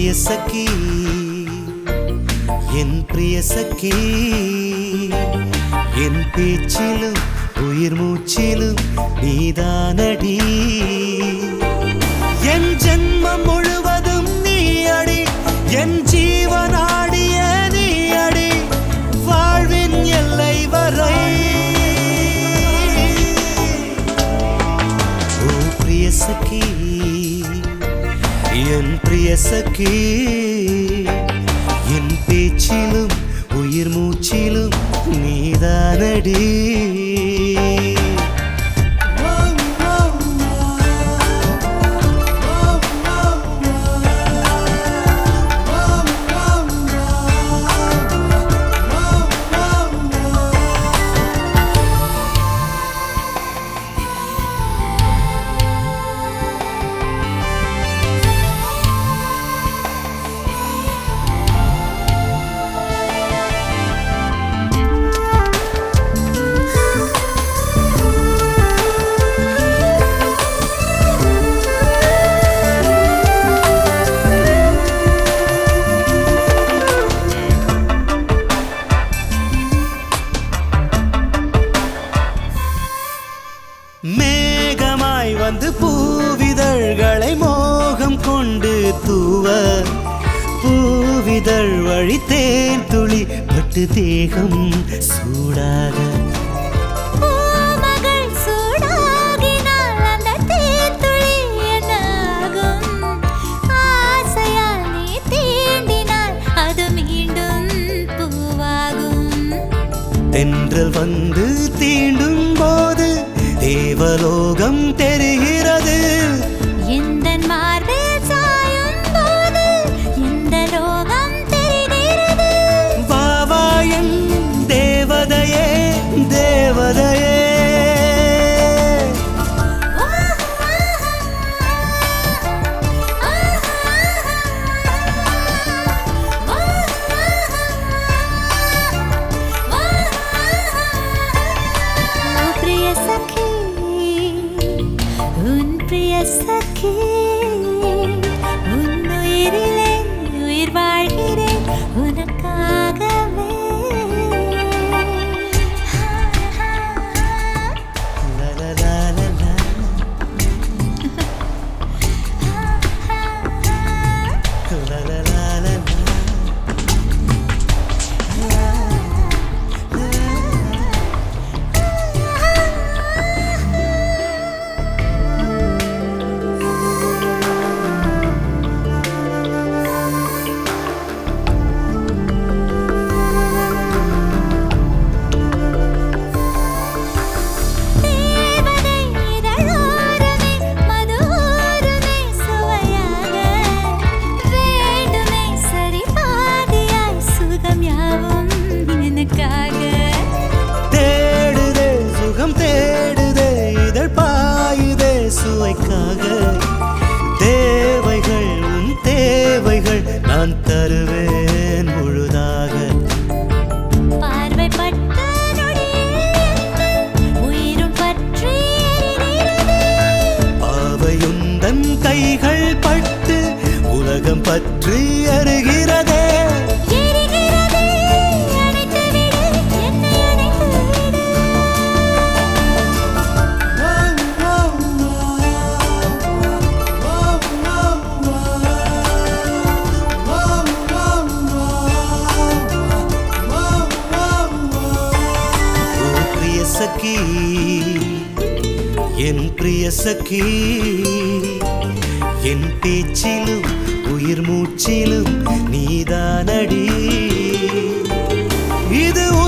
பிரிய சகி என் பிரிய சகி என் பேச்சிலும் உயிர் மூச்சிலும் நீதானடி என் ஜென்மம் முழுவதும் நீ அடி என் ஜீவனாடிய நீ அடி வாழ்வின் எல்லை வரை ஓ பிரிய சகி என் பிரிய சகி என் பேச்சிலும் உயிர் மூச்சிலும் நீதானடி மேகமாய் வந்து பூவிதழ்களை மோகம் கொண்டு தூவ பூவிதழ் வழி தேன் துளி பட்டு தேகம் சூடாக பூமகள் சூடாகினால் அந்த தேத்துளி என்னாகும்? ஆசையால் நீ தீண்டினால் அது மீண்டும் பூவாகும். தென்றல் வந்து தீண்டும் போது தேவலோகம் தெரிகிறது எந்தன் மார்பில் சாயும் போது இந்த லோகம் தெரிகிறது. வாவாயன் தேவதையே தேவதையே ஓ பிரிய சఖி உன் பிரிய சఖி உன் உயிரிலே உயிர் வாழ்கிறேன் உனக்காகவே லா, லா, லா, லா, லா. லா, லா, லா, லா, லா. தேவதை இதழோரமே மதுரோரமே சுவையாக வேண்டுமே சரி பாதியாய் சுகம் யாவும் எனக்காக தேடுதே சுகம் தேடுதே இதழ் பாயுதே சுவைக்காக தேவைகள் உன் தேவைகள் நான் தருவேன் முழுதாக பார்வைப்பட்ட நொடியில் எங்கள் உயிரும் பற்றி எரிகிறது. பாவையுந்தன் கைகள் பட்டு உலகம் பற்றி அருகிறதே எரிகிறதே, அணைத்து விடு, என்னை அணைத்து விடு. ஓ பிரிய சகி என் பிரிய சகி என் பேச்சிலும் உயிர் மூச்சிலும் நீதானடி இது